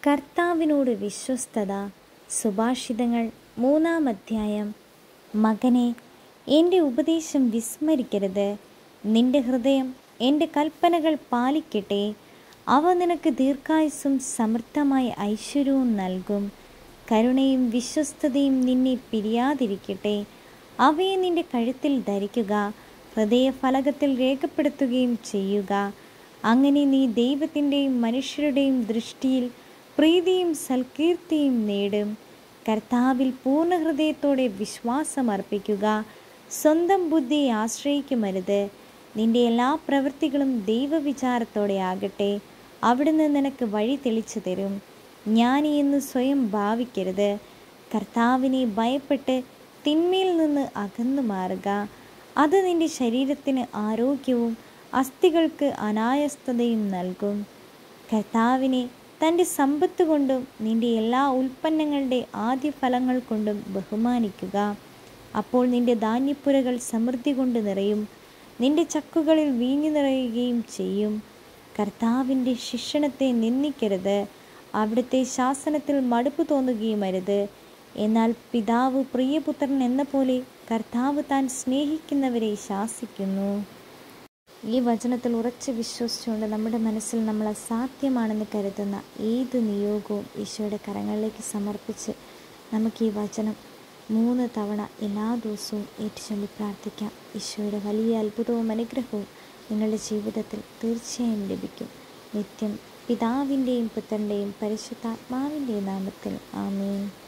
കർത്താവിനോട് വിശ്വസ്തത സുഭാഷിതങ്ങൾ മൂന്നാം അധ്യായം മകനെ എൻ്റെ ഉപദേശം വിസ്മരിക്കരുത് നിന്റെ ഹൃദയം എൻ്റെ കൽപ്പനകൾ പാലിക്കട്ടെ അവ നിനക്ക് ദീർഘായുസ്സും സമൃദ്ധമായ ഐശ്വര്യവും നൽകും കരുണയും വിശ്വസ്തതയും നിന്നെ പിരിയാതിരിക്കട്ടെ അവയെ നിന്റെ കഴുത്തിൽ ധരിക്കുക ഹൃദയഫലകത്തിൽ രേഖപ്പെടുത്തുകയും ചെയ്യുക അങ്ങനെ നീ ദൈവത്തിൻ്റെയും മനുഷ്യരുടെയും ദൃഷ്ടിയിൽ പ്രീതിയും സൽകീർത്തിയും നേടും കർത്താവിൽ പൂർണ്ണ ഹൃദയത്തോടെ വിശ്വാസമർപ്പിക്കുക സ്വന്തം ബുദ്ധിയെ ആശ്രയിക്കുമരുത് നിന്റെ എല്ലാ പ്രവൃത്തികളും ദൈവവിചാരത്തോടെ ആകട്ടെ അവിടുന്ന് നിനക്ക് വഴി തെളിച്ചു തരും ജ്ഞാനി എന്ന് സ്വയം ഭാവിക്കരുത് കർത്താവിനെ ഭയപ്പെട്ട് തിന്മയിൽ നിന്ന് അകന്നു മാറുക അത് നിന്റെ ശരീരത്തിന് ആരോഗ്യവും അസ്ഥികൾക്ക് അനായസ്തതയും നൽകും കർത്താവിനെ തൻ്റെ സമ്പത്ത് കൊണ്ടും നിന്റെ എല്ലാ ഉൽപ്പന്നങ്ങളുടെ ആദ്യ ഫലങ്ങൾ കൊണ്ടും ബഹുമാനിക്കുക അപ്പോൾ നിന്റെ ധാന്യപ്പുരകൾ സമൃദ്ധി കൊണ്ട് നിറയും നിന്റെ ചക്കുകളിൽ വീഞ്ഞു നിറയുകയും ചെയ്യും കർത്താവിൻ്റെ ശിക്ഷണത്തെ നിന്ദിക്കരുത് അവിടുത്തെ ശാസനത്തിൽ മടുപ്പ് തോന്നുകയും അരുത് എന്നാൽ പിതാവ് പ്രിയപുത്രൻ എന്ന പോലെ കർത്താവ് താൻ സ്നേഹിക്കുന്നവരെ ശാസിക്കുന്നു ഈ വചനത്തിൽ ഉറച്ചു വിശ്വസിച്ചുകൊണ്ട് നമ്മുടെ മനസ്സിൽ നമ്മൾ അസാധ്യമാണെന്ന് കരുതുന്ന ഏത് നിയോഗവും ഈശോയുടെ കരങ്ങളിലേക്ക് സമർപ്പിച്ച് നമുക്ക് ഈ വചനം മൂന്ന് തവണ എല്ലാ ദിവസവും ഏറ്റുചൊല്ലി പ്രാർത്ഥിക്കാം ഈശോയുടെ വലിയ അത്ഭുതവും അനുഗ്രഹവും നിങ്ങളുടെ ജീവിതത്തിൽ തീർച്ചയായും ലഭിക്കും നിത്യം പിതാവിൻ്റെയും പുത്രൻ്റെയും പരിശുദ്ധാത്മാവിൻ്റെയും നാമത്തിൽ ആമേൻ